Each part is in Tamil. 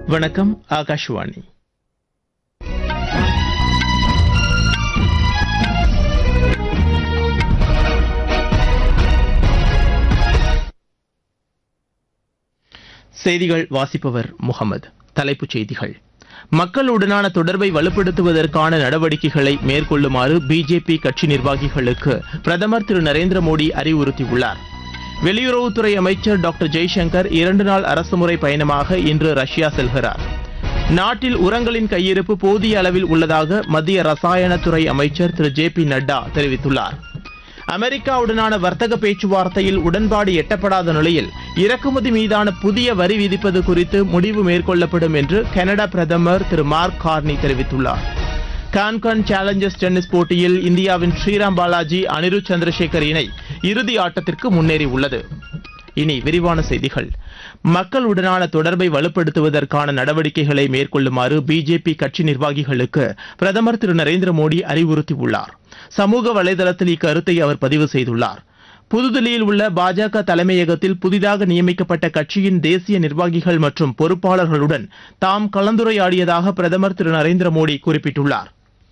வணக்கம் ஆகாஷ்வாணி செய்திகள் வாசிப்பவர் முகமது தலைப்புச் செய்திகள் மக்களுடனான தொடர்பை வலுப்படுத்துவதற்கான நடவடிக்கைகளை மேற்கொள்ளுமாறு பிஜேபி கட்சி நிர்வாகிகளுக்கு பிரதமர் திரு நரேந்திர மோடி அறிவுறுத்தியுள்ளார் வெளியுறவுத்துறை அமைச்சர் டாக்டர் ஜெய்சங்கர் இரண்டு நாள் அரசுமுறை பயணமாக இன்று ரஷ்யா செல்கிறார் நாட்டில் உரங்களின் கையிருப்பு போதிய அளவில் உள்ளதாக மத்திய ரசாயனத்துறை அமைச்சர் திரு ஜே பி நட்டா தெரிவித்துள்ளார் அமெரிக்காவுடனான வர்த்தக பேச்சுவார்த்தையில் உடன்பாடு எட்டப்படாத நிலையில் இறக்குமதி மீதான புதிய வரி விதிப்பது குறித்து முடிவு மேற்கொள்ளப்படும் என்று கனடா பிரதமர் திரு மார்க் கார்னி தெரிவித்துள்ளார் கான்கான் சேலஞ்சர்ஸ் டென்னிஸ் போட்டியில் இந்தியாவின் ஸ்ரீராம் பாலாஜி அனிருத் சந்திரசேகர் இணை இறுதி ஆட்டத்திற்கு முன்னேறியுள்ளது இனி விரிவான செய்திகள் மக்களுடனான தொடர்பை வலுப்படுத்துவதற்கான நடவடிக்கைகளை மேற்கொள்ளுமாறு பிஜேபி கட்சி நிர்வாகிகளுக்கு பிரதமர் திரு நரேந்திர மோடி அறிவுறுத்தியுள்ளார் சமூக வலைதளத்தில் இக்கருத்தை அவர் பதிவு செய்துள்ளார் புதுதில்லியில் உள்ள பாஜக தலைமையகத்தில் புதிதாக நியமிக்கப்பட்ட கட்சியின் தேசிய நிர்வாகிகள் மற்றும் பொறுப்பாளர்களுடன் தாம் கலந்துரையாடியதாக பிரதமர் திரு நரேந்திர மோடி குறிப்பிட்டுள்ளார்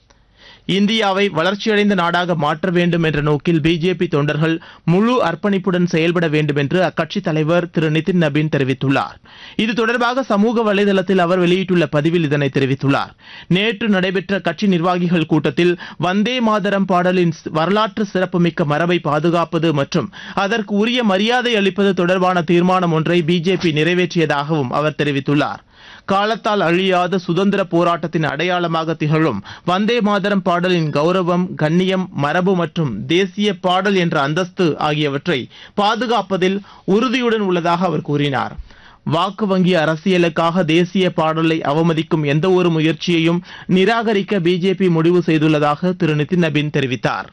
இந்தியாவை வளர்ச்சியடைந்த நாடாக மாற்ற வேண்டும் என்ற நோக்கில் பிஜேபி தொண்டர்கள் முழு அர்ப்பணிப்புடன் செயல்பட வேண்டும் என்று அக்கட்சித் தலைவர் திரு நிதின் நபீன் தெரிவித்துள்ளார் இது தொடர்பாக சமூக வலைதளத்தில் அவர் வெளியிட்டுள்ள பதிவில் இதனை தெரிவித்துள்ளார் நேற்று நடைபெற்ற கட்சி நிர்வாகிகள் கூட்டத்தில் வந்தே மாதரம் பாடலின் வரலாற்று சிறப்புமிக்க மரபை பாதுகாப்பது மற்றும் அதற்கு உரிய மரியாதை அளிப்பது தொடர்பான தீர்மானம் ஒன்றை பிஜேபி நிறைவேற்றியதாகவும் அவர் தெரிவித்துள்ளார் காலத்தால் அழியாத சுதந்திர போராட்டத்தின் அடையாளமாக திகழும் வந்தே மாதரம் பாடலின் கௌரவம் கண்ணியம் மரபு மற்றும் தேசிய பாடல் என்ற அந்தஸ்து ஆகியவற்றை பாதுகாப்பதில் உறுதியுடன் உள்ளதாக அவர் கூறினார் வாக்கு வங்கி அரசியலுக்காக தேசிய பாடலை அவமதிக்கும் எந்த ஒரு முயற்சியையும் நிராகரிக்க பிஜேபி முடிவு செய்துள்ளதாக திரு நிதின் நபீன் தெரிவித்தார்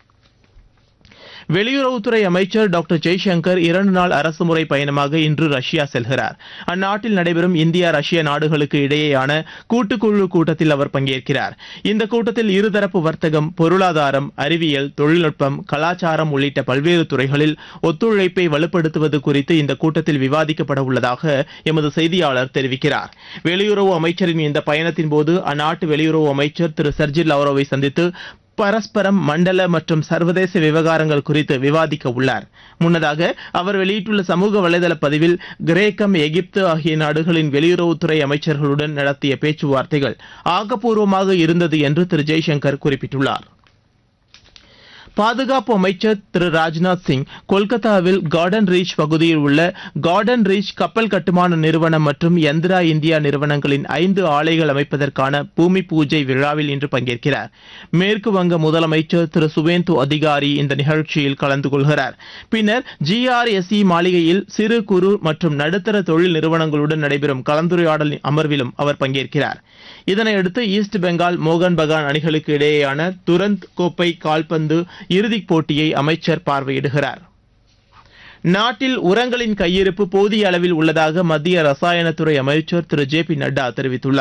வெளியுறவுத்துறை அமைச்சர் டாக்டர் ஜெய்சங்கர் இரண்டு நாள் அரசுமுறை பயணமாக இன்று ரஷ்யா செல்கிறார் அந்நாட்டில் நடைபெறும் இந்தியா ரஷ்யா நாடுகளுக்கு இடையேயான கூட்டுக்குழு கூட்டத்தில் அவர் பங்கேற்கிறார் இந்த கூட்டத்தில் இருதரப்பு வர்த்தகம் பொருளாதாரம் அறிவியல் தொழில்நுட்பம் கலாச்சாரம் உள்ளிட்ட பல்வேறு துறைகளில் ஒத்துழைப்பை வலுப்படுத்துவது குறித்து இந்த கூட்டத்தில் விவாதிக்கப்பட உள்ளதாக எமது செய்தியாளர் தெரிவிக்கிறார் வெளியுறவு அமைச்சரின் இந்த பயணத்தின் போது அந்நாட்டு வெளியுறவு அமைச்சர் திரு சர்ஜில் லவ்ரோவை சந்தித்து பரஸ்பரம் மண்டல மற்றும் சர்வதேச விவகாரங்கள் குறித்து விவாதிக்க உள்ளார் முன்னதாக அவர் வெளியிட்டுள்ள சமூக வலைதள பதிவில் கிரேக்கம் எகிப்து ஆகிய நாடுகளின் வெளியுறவுத்துறை அமைச்சர்களுடன் நடத்திய பேச்சுவார்த்தைகள் ஆக்கப்பூர்வமாக இருந்தது என்று திரு ஜெய்சங்கர் குறிப்பிட்டுள்ளார் பாதுகாப்பு அமைச்சர் திரு ராஜ்நாத் சிங் கொல்கத்தாவில் கார்டன் ரீச் பகுதியில் உள்ள கார்டன் ரீச் கப்பல் கட்டுமான நிறுவனம் மற்றும் யந்திரா இந்தியா நிறுவனங்களின் ஐந்து ஆலைகள் அமைப்பதற்கான பூமி பூஜை விழாவில் இன்று பங்கேற்கிறார் மேற்கு வங்க முதலமைச்சர் திரு சுவேந்து அதிகாரி இந்த நிகழ்ச்சியில் கலந்து கொள்கிறார் பின்னர் ஜிஆர்எஸ்இ மாளிகையில் சிறு குறு மற்றும் நடுத்தர தொழில் நிறுவனங்களுடன் நடைபெறும் கலந்துரையாடல் அமர்விலும் அவர் பங்கேற்கிறார் இதனையடுத்து ஈஸ்ட் பெங்கால் மோகன் பகான் அணிகளுக்கு இடையேயான துரந்த் கோப்பை கால்பந்து இறுதிப் போட்டியை அமைச்சர் பார்வையிடுகிறார் நாட்டில் உரங்களின் கையிருப்பு போதிய அளவில் உள்ளதாக மத்திய ரசாயனத்துறை அமைச்சர் திரு ஜே பி நட்டா தெரிவித்துள்ளார்